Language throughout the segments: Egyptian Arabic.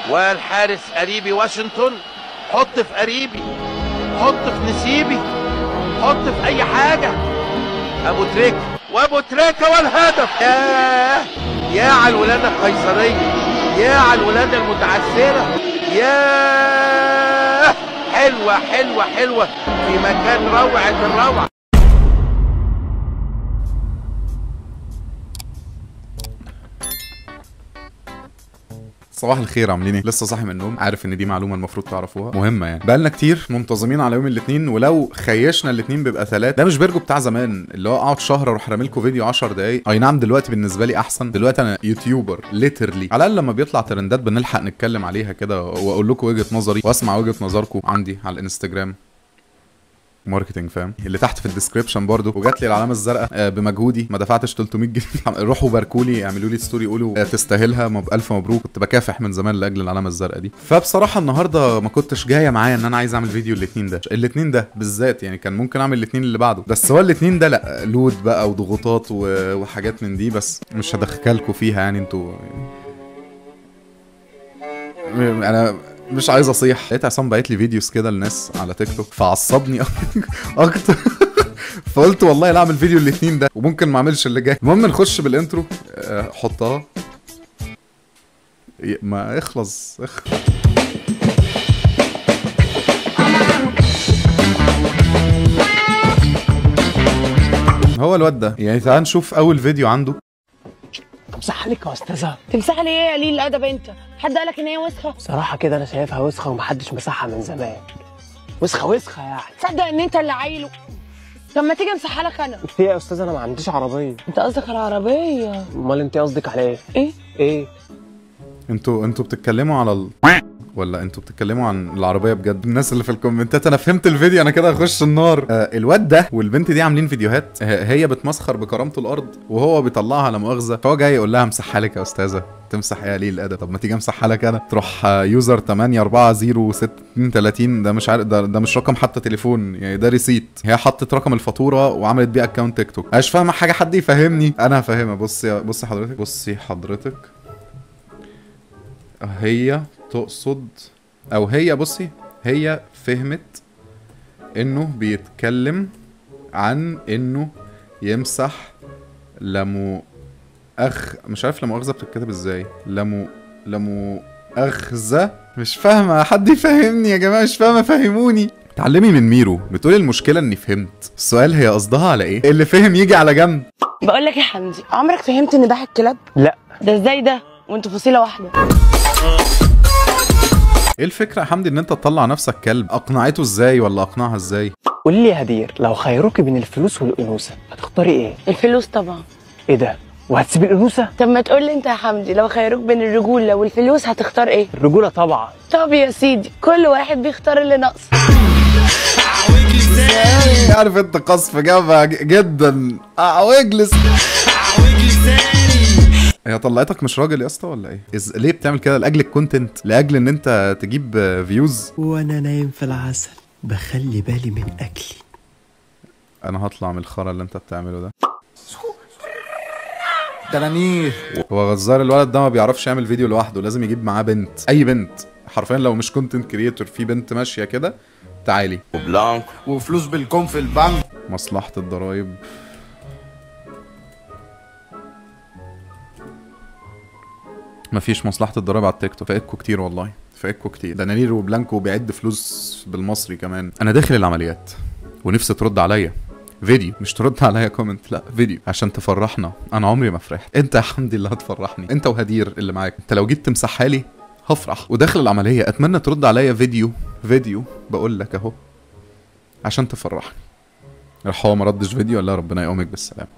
والحارس قريبي واشنطن حط في قريبي حط في نسيبي حط في اي حاجة ابو تريكة وابو تريكة والهدف ياه يا على الولادة القيصرية يا على الولادة المتعثرة ياه حلوة حلوة حلوة في مكان روعة الروعة صباح الخير عاملين ايه لسه صاحي من النوم عارف ان دي معلومه المفروض تعرفوها مهمه يعني بقالنا كتير منتظمين على يوم الاثنين ولو خيشنا الاثنين بيبقى ثلاث ده مش بيرجو بتاع زمان اللي هو اقعد شهر اروح راميلكوا فيديو 10 دقايق اي نعم دلوقتي بالنسبه لي احسن دلوقتي انا يوتيوبر ليترلي على الاقل لما بيطلع ترندات بنلحق نتكلم عليها كده واقول لكم وجهه نظري واسمع وجهه نظركم عندي على الانستجرام ماركتنج فاهم اللي تحت في الديسكربشن برضو وجات لي العلامه الزرقاء آه، بمجهودي ما دفعتش 300 جنيه روحوا باركوا لي اعملوا لي ستوري قولوا آه، تستاهلها مب... الف مبروك كنت بكافح من زمان لاجل العلامه الزرقاء دي فبصراحه النهارده ما كنتش جايه معايا ان انا عايز اعمل فيديو الاثنين ده الاثنين ده بالذات يعني كان ممكن اعمل الاثنين اللي بعده بس هو الاثنين ده لا لود بقى وضغوطات و... وحاجات من دي بس مش هدخلكوا فيها يعني انتوا انا مش عايز اصيح لقيت عصام باعت لي فيديوز كده لناس على تيك توك فعصبني اكتر فقلت والله لا اعمل فيديو الاثنين ده وممكن ما اعملش اللي جاي المهم نخش بالانترو آه، حطها ي- ما اخلص اخلص هو الواد ده يعني تعال نشوف اول فيديو عنده امسح عليك يا استاذه تمسح لي ايه يا قليل الادب انت حد قالك ان هي وسخه بصراحه كده انا شايفها وسخه ومحدش مسحها من زمان وسخه وسخه يعني تصدق ان انت اللي عايله طب ما تيجي امسحها لك انا في ايه يا استاذه انا ما عنديش عربيه انت قصدك على العربيه امال انت قصدك على ايه ايه ايه انتوا انتوا بتتكلموا على ال... ولا انتوا بتتكلموا عن العربيه بجد الناس اللي في الكومنتات انا فهمت الفيديو انا كده هخش النار آه الواد ده والبنت دي عاملين فيديوهات آه هي بتمسخر بكرامته الارض وهو بيطلعها لا مؤاخذه فهو جاي يقول لها امسحها لك يا استاذه تمسح ايه يا قليل الادب طب ما تيجي امسحها لك انا تروح آه، يوزر 840632 ده مش عارف ده, ده مش رقم حتى تليفون يعني ده ريسيت هي حطت رقم الفاتوره وعملت بيه اكونت تيك توك انا مش فاهمه حاجه حد يفهمني انا هفهمها بصي بصي حضرتك بصي حضرتك هي تقصد او هي بصي هي فهمت انه بيتكلم عن انه يمسح لمو اخ مش عارف لمو اخذه بتتكتب ازاي لمو لمو اخذه مش فاهمه حد يفهمني يا جماعه مش فاهمه فهموني تعلمي من ميرو بتقولي المشكله اني فهمت السؤال هي قصدها على ايه اللي فهم يجي على جنب بقول لك يا حمدي عمرك فهمت ان ده حق كلاب لا ده ازاي ده وانتوا فصيله واحده ايه الفكره يا حمدي ان انت تطلع نفسك كلب اقنعته ازاي ولا اقنعها ازاي قولي لي يا هدير لو خيروكي بين الفلوس والانوثه هتختاري ايه الفلوس طبعا ايه ده وهتسيبي الانوثه طب ما تقول لي انت يا حمدي لو خيروك بين الرجوله والفلوس هتختار ايه الرجوله طبعا طب يا سيدي كل واحد بيختار اللي ناقصه عارف انت قصف جامع ج- جدا اه واجلس هي طلعتك مش راجل يا اسطى ولا ايه؟ إز... ليه بتعمل كده لاجل الكونتنت؟ لاجل ان انت تجيب فيوز؟ وانا نايم في العسل بخلي بالي من اكلي انا هطلع من الخرا اللي انت بتعمله ده تنانير هو غزار الولد ده ما بيعرفش يعمل فيديو لوحده لازم يجيب معاه بنت اي بنت حرفيا لو مش كونتنت كريتور في بنت ماشيه كده تعالي وبلانك وفلوس بالكم في البنك مصلحة الضرايب مفيش مصلحة الضرايب على التيك توك فايتكوا كتير والله فايتكوا كتير دنانير وبلانكو بيعد فلوس بالمصري كمان انا داخل العمليات ونفسي ترد عليا فيديو مش ترد عليا كومنت لا فيديو عشان تفرحنا انا عمري ما فرحت انت يا حمدي اللي هتفرحني انت وهدير اللي معاك انت لو جيت تمسحها لي هفرح وداخل العملية اتمنى ترد عليا فيديو فيديو بقول لك اهو عشان تفرحني راح هو ما ردش فيديو ولا ربنا يقومك بالسلامه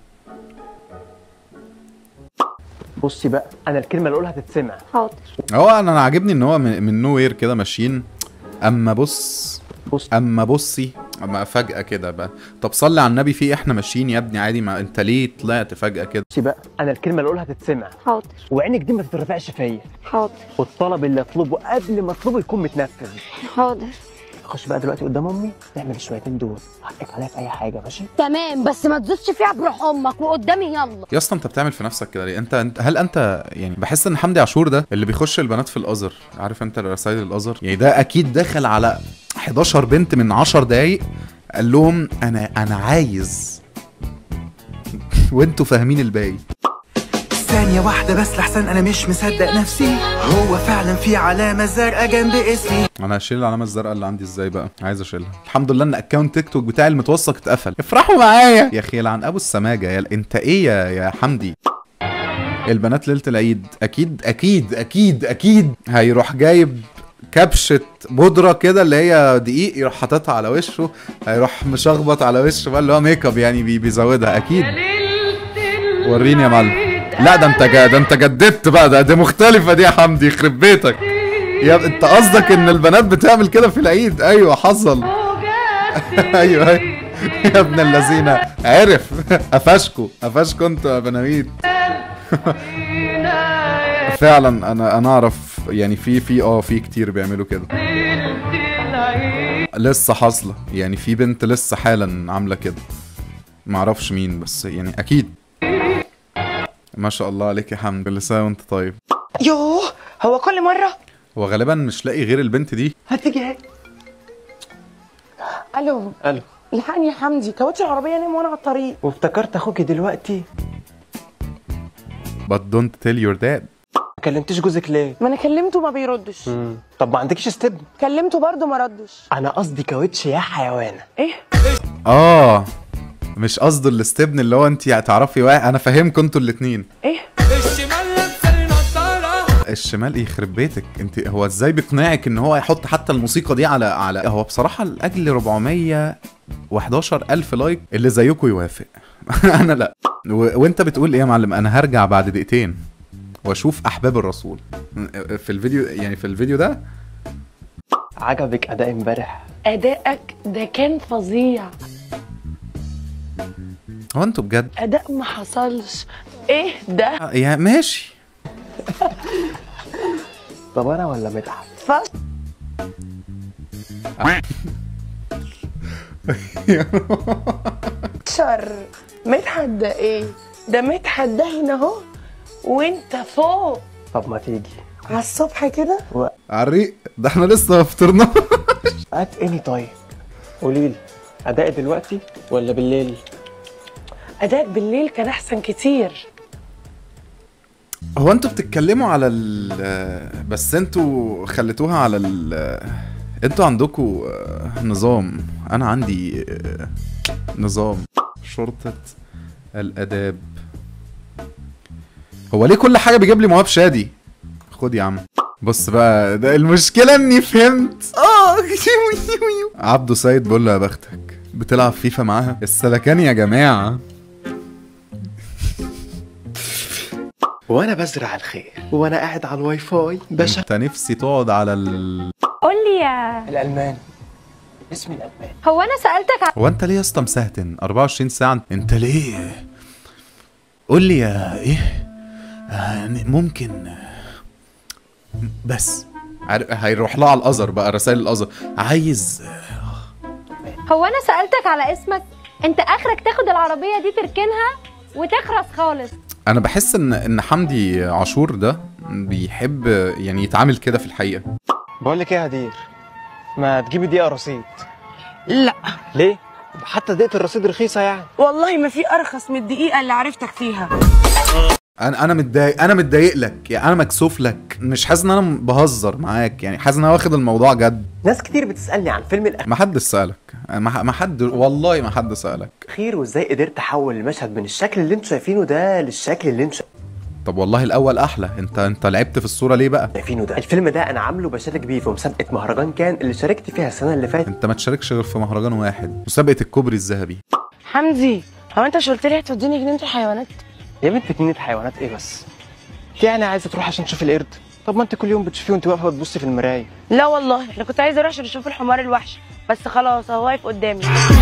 بصي بقى انا الكلمه اللي اقولها تتسمع حاضر هو انا أنا عاجبني ان هو من, من نو وير كده ماشيين اما بص بص اما بصي اما فجاه كده بقى طب صلي على النبي في احنا ماشيين يا ابني عادي ما انت ليه طلعت فجاه كده بصي بقى انا الكلمه اللي اقولها تتسمع حاضر وعينك دي ما تترفعش فيا حاضر والطلب اللي اطلبه قبل ما اطلبه يكون متنفذ حاضر اخش بقى دلوقتي قدام امي نعمل الشويتين دول حقك عليا في اي حاجه ماشي تمام بس ما تزيدش فيها بروح امك وقدامي يلا يا اسطى انت بتعمل في نفسك كده ليه انت, انت هل انت يعني بحس ان حمدي عاشور ده اللي بيخش البنات في الازر عارف انت رسائل الازر يعني ده اكيد داخل على 11 بنت من 10 دقايق قال لهم انا انا عايز وانتوا فاهمين الباقي ثانية واحدة بس لحسن أنا مش مصدق نفسي هو فعلا في علامة زرقاء جنب اسمي انا هشيل العلامه الزرقاء اللي عندي ازاي بقى عايز اشيلها الحمد لله ان اكونت تيك توك بتاعي المتوثق اتقفل افرحوا معايا يا اخي لعن ابو السماجه يا انت ايه يا يا حمدي البنات ليله العيد اكيد اكيد اكيد اكيد هيروح جايب كبشة بودرة كده اللي هي دقيق يروح حاططها على وشه هيروح مشخبط على وشه بقى اللي هو ميك اب يعني بي- بيزودها اكيد وريني يا معلم لا ده انت جا ده انت جددت بقى ده دي مختلفة دي يا حمدي يخرب بيتك يا انت قصدك ان البنات بتعمل كده في العيد ايوه حصل ايوه ايوه يا ابن اللذينه عرف قفشكوا قفشكوا انتوا يا بناميت فعلا انا انا اعرف يعني في في اه في كتير بيعملوا كده لسه حاصله يعني في بنت لسه حالا عامله كده معرفش مين بس يعني اكيد ما شاء الله عليك يا حمد كل سنه وانت طيب يوه هو كل مرة هو غالبا مش لاقي غير البنت دي هتيجي اهي الو الو الحقني يا حمدي كاوتش العربية نام وانا على الطريق وافتكرت اخوكي دلوقتي but don't tell your dad ما كلمتيش جوزك ليه ما انا كلمته ما بيردش مم. طب ما عندكيش استبن كلمته برضه ما ردش انا قصدي كاوتش يا حيوانه ايه اه مش قصده الاستبن اللي هو انت تعرفي واحد انا فاهمكم انتوا الاتنين ايه الشمال يخرب بيتك انت هو ازاي بيقنعك ان هو يحط حتى الموسيقى دي على على هو بصراحه لاجل 411 الف لايك اللي زيكم يوافق انا لا و... وانت بتقول ايه يا معلم انا هرجع بعد دقيقتين واشوف احباب الرسول في الفيديو يعني في الفيديو ده عجبك اداء امبارح ادائك ده كان فظيع هو انتوا بجد اداء ما حصلش ايه ده يا ماشي طب انا ولا مدحت فصل شر مدحت ده ايه ده مدحت ده هنا اهو وانت فوق طب ما تيجي على الصبح كده عريق ده احنا لسه ما فطرنا هات اني طيب قولي لي اداء دلوقتي ولا بالليل اداء بالليل كان احسن كتير هو انتوا بتتكلموا على ال بس انتوا خليتوها على ال انتوا عندكم نظام انا عندي آه، نظام شرطة الاداب هو ليه كل حاجة بيجيب لي موهاب شادي خد يا عم بص بقى ده المشكلة اني فهمت اه عبده سيد بيقول له يا بختك بتلعب فيفا معاها السلكان يا جماعة وانا بزرع الخير وانا قاعد على الواي فاي باشا انت نفسي تقعد على ال قول لي يا الالمان اسمي الالمان هو انا سالتك ع- هو انت ليه يا اسطى مسهتن 24 ساعه انت ليه قول لي يا ايه آه، ممكن بس عارف- هيروح لها على الازر بقى رسائل الازر عايز هو انا سالتك على اسمك انت اخرك تاخد العربيه دي تركنها وتخرس خالص انا بحس ان ان حمدي عاشور ده بيحب يعني يتعامل كده في الحقيقه بقول لك ايه يا هدير ما تجيبي دقيقه رصيد لا ليه حتى دقيقه الرصيد رخيصه يعني والله ما في ارخص من الدقيقه اللي عرفتك فيها انا انا متضايق انا متضايق لك يعني انا مكسوف لك مش حاسس ان انا بهزر معاك يعني حاسس ان انا واخد الموضوع جد ناس كتير بتسالني عن فيلم ما حد سالك ما ما حد والله ما حد سالك الاخير وازاي قدرت احول المشهد من الشكل اللي انتوا شايفينه ده للشكل اللي انتوا طب والله الاول احلى انت انت لعبت في الصوره ليه بقى شايفينه ده الفيلم ده انا عامله بشارك بيه في مسابقه مهرجان كان اللي شاركت فيها السنه اللي فاتت انت ما تشاركش غير في مهرجان واحد مسابقه الكوبري الذهبي حمدي هو انت مش قلت لي هتوديني جنينه الحيوانات يا بنت جنينه حيوانات ايه بس انت يعني عايزه تروح عشان تشوف القرد طب ما انت كل يوم بتشوفيه وانت واقفه بتبصي في المرايه لا والله انا كنت عايزه اروح عشان اشوف الحمار الوحش بس خلاص هو واقف قدامي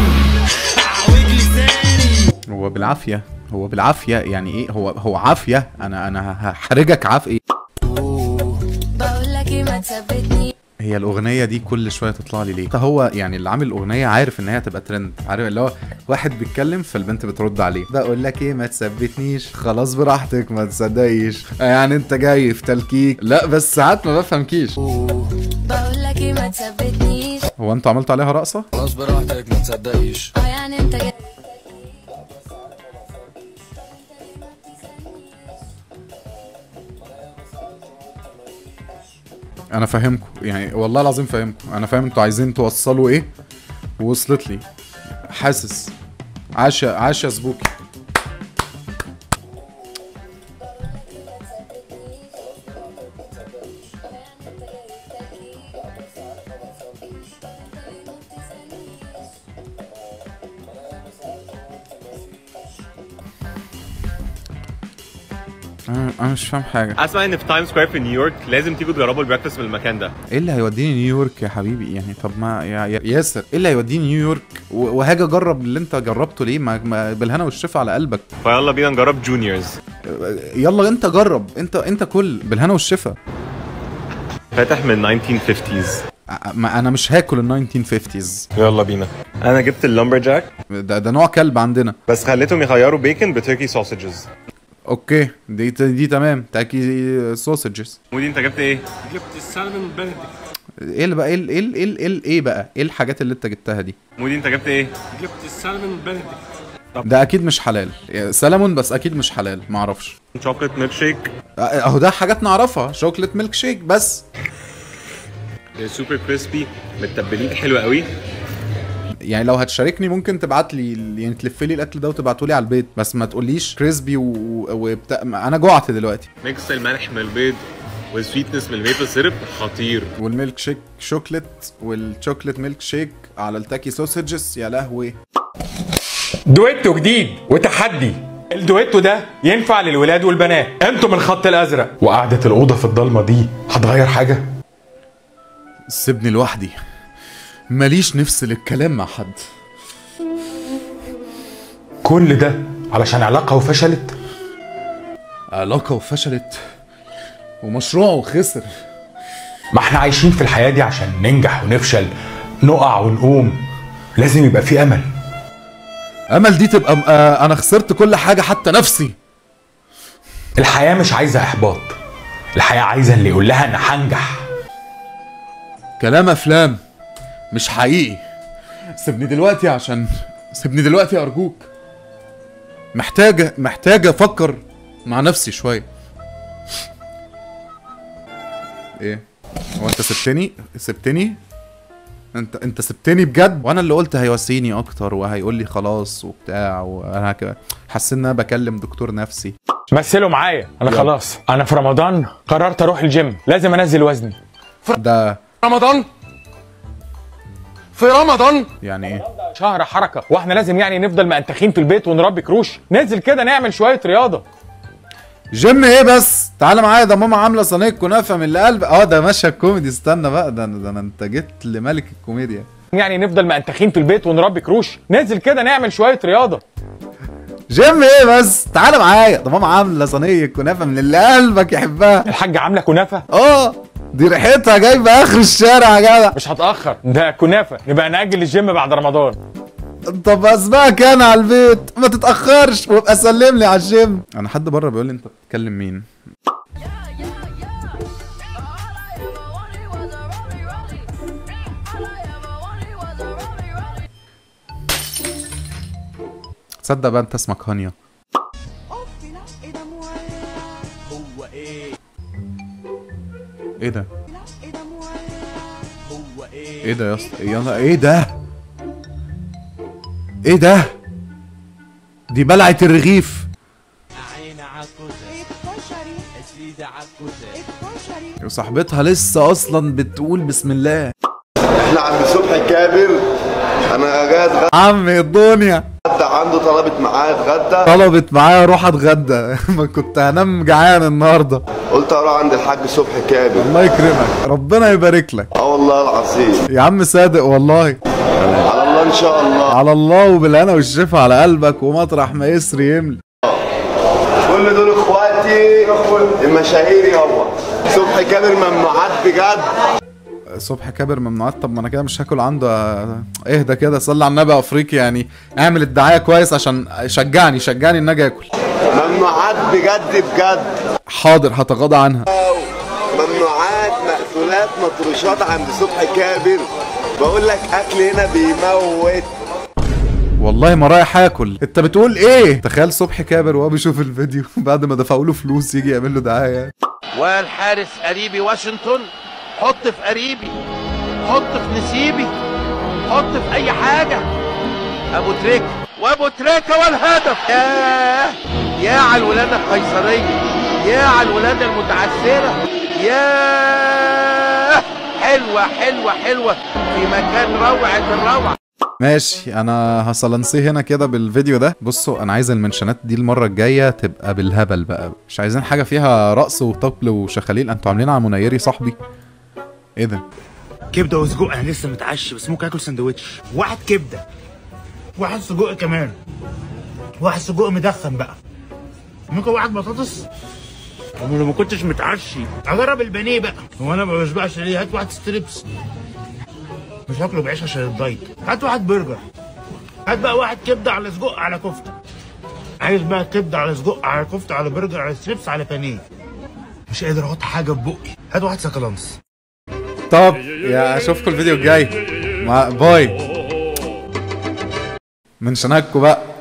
هو بالعافيه هو بالعافيه يعني ايه هو هو عافيه انا انا هحرجك عافيه بقول لك ايه ما تثبتني هي الاغنيه دي كل شويه تطلع لي ليه هو يعني اللي عامل الاغنيه عارف ان هي هتبقى ترند عارف اللي هو واحد بيتكلم فالبنت بترد عليه بقول لك ايه ما تثبتنيش خلاص براحتك ما تصدقيش يعني انت جاي في تلكيك لا بس ساعات ما بفهمكيش بقول لك ايه ما تثبتنيش هو انتوا عملتوا عليها رقصه خلاص براحتك ما تصدقيش اه يعني انت جاي انا فاهمكم يعني والله العظيم فاهمكم انا فاهم انتوا عايزين توصلوا ايه ووصلت لي حاسس عاش عاش يا سبوكي انا أنا مش فاهم حاجه اسمع ان في تايم سكوير في نيويورك لازم تيجوا تجربوا البريكفاست من المكان ده ايه اللي هيوديني نيويورك يا حبيبي يعني طب ما يا يا- ياسر ايه اللي هيوديني نيويورك و- وهاجي اجرب اللي انت جربته ليه ما ما بالهنا والشفا على قلبك فيلا بينا نجرب جونيورز يلا انت جرب انت انت كل بالهنا والشفا فاتح من 1950s ما انا مش هاكل ال 1950s يلا بينا انا جبت اللمبر جاك ده, ده نوع كلب عندنا بس خليتهم يغيروا بيكن بتركي سوسجز اوكي دي دي تمام تاكي سوسجز ودي انت جبت ايه جبت السالمون بندق ايه اللي بقى ايه ال- ايه ال- ايه ال- ايه ال- ايه بقى ايه الحاجات اللي انت جبتها دي ودي انت جبت ايه جبت السالمون بندق ده اكيد مش حلال سلمون بس اكيد مش حلال ما اعرفش شوكليت ميلك شيك اهو ده حاجات نعرفها شوكليت ميلك شيك بس سوبر كريسبي متبلين حلو قوي يعني لو هتشاركني ممكن تبعت لي يعني تلف لي الاكل ده وتبعته لي على البيت بس ما تقوليش كريسبي و... وبتاع انا جوعت دلوقتي ميكس الملح من البيض والسويتنس من الميبل سيرب خطير والميلك شيك شوكليت والشوكليت ميلك شيك على التاكي سوسجز يا لهوي دويتو جديد وتحدي الدويتو ده ينفع للولاد والبنات انتوا من الخط الازرق وقعدة الاوضه في الضلمه دي هتغير حاجه سيبني لوحدي ماليش نفس للكلام مع حد كل ده علشان علاقه وفشلت علاقة وفشلت ومشروع وخسر ما احنا عايشين في الحياه دي عشان ننجح ونفشل نقع ونقوم لازم يبقى في امل امل دي تبقى آه انا خسرت كل حاجة حتى نفسي الحياه مش عايزه احباط الحياه عايزه اللي يقول لها انا هنجح كلام افلام مش حقيقي سيبني دلوقتي عشان سيبني دلوقتي ارجوك محتاجة محتاجة افكر مع نفسي شوية ايه هو انت سبتني سبتني انت انت سبتني بجد وانا اللي قلت هيواسيني اكتر وهيقول لي خلاص وبتاع وانا هك- حسيت ان انا بكلم دكتور نفسي مثلوا معايا انا يلا. خلاص انا في رمضان قررت اروح الجيم لازم انزل وزني ده رمضان في رمضان يعني ايه شهر حركه واحنا لازم يعني نفضل مأنتخين في البيت ونربي كروش ننزل كده نعمل شويه رياضه جيم ايه بس تعالى معايا ده ماما عامله صينيه كنافه من القلب اه ده مشهد كوميدي استنى بقى ده ده أنا- انت جيت لملك الكوميديا يعني نفضل مأنتخين في البيت ونربي كروش ننزل كده نعمل شويه رياضه جيم ايه بس تعالى معايا ده ماما عامله صينيه كنافه من اللي قلبك يحبها الحاجه عامله كنافه اه دي ريحتها جايبه اخر الشارع يا جدع مش هتاخر ده كنافه نبقى نأجل الجيم بعد رمضان طب اسمعك انا على البيت ما تتاخرش وابقى سلم لي على الجيم انا حد بره بيقول لي انت بتتكلم مين تصدق بقى انت اسمك هانيا ايه ده ايه ده يا اسطى يلا ايه ده ايه ده دي بلعة الرغيف وصاحبتها لسه اصلا بتقول بسم الله احنا عند صبحي كابر انا جاي اتغدى عم الدنيا عنده طلبت معايا اتغدى طلبت معايا اروح اتغدى ما كنت هنام جعان النهارده قلت اروح عند الحاج صبحي كابر الله يكرمك ربنا يبارك لك اه والله العظيم يا عم صادق والله على الله ان شاء الله على الله وبالهنا والشفا على قلبك ومطرح ما يسري يملي كل دول اخواتي المشاهير يابا صبحي كابر ممنوعات بجد صبح كابر ممنوعات طب ما انا كده مش هاكل عنده آه، اهدى كده صلي على النبي يا افريقي يعني اعمل الدعايه كويس عشان شجعني شجعني ان اجي اكل ممنوعات بجد بجد حاضر هتغاضى عنها ممنوعات مقتولات مطروشات عند صبحي كابر بقول لك اكل هنا بيموت والله ما رايح اكل انت بتقول ايه تخيل صبحي كابر وهو بيشوف الفيديو بعد ما دفعوا له فلوس يجي يعمل له دعايه والحارس قريبي واشنطن حط في قريبي حط في نسيبي حط في اي حاجه ابو تريكه وابو تريكه والهدف ياه يا على الولاده القيصريه يا على الولاده المتعثره ياه حلوه حلوه حلوه في مكان روعه الروعه ماشي انا هصلنسيه هنا كده بالفيديو ده بصوا انا عايز المنشنات دي المره الجايه تبقى بالهبل بقى مش عايزين حاجه فيها رقص وطبل وشخاليل انتوا عاملين على منيري صاحبي ايه ده كبده وسجق انا لسه متعشي بس ممكن اكل سندوتش واحد كبده واحد سجق كمان واحد سجق مدخن بقى ممكن واحد بطاطس أما لو ما كنتش متعشي اجرب البانيه بقى هو انا ما بشبعش ليه هات واحد ستريبس مش هاكله بعيش عشان الدايت هات واحد برجر هات بقى واحد كبده على سجق على كفته عايز بقى كبده على سجق على كفته على برجر على ستريبس على بانيه مش قادر احط حاجه في بقي هات واحد سكالانس طب يا اشوفكم الفيديو الجاي مع باي منشناتكم بقى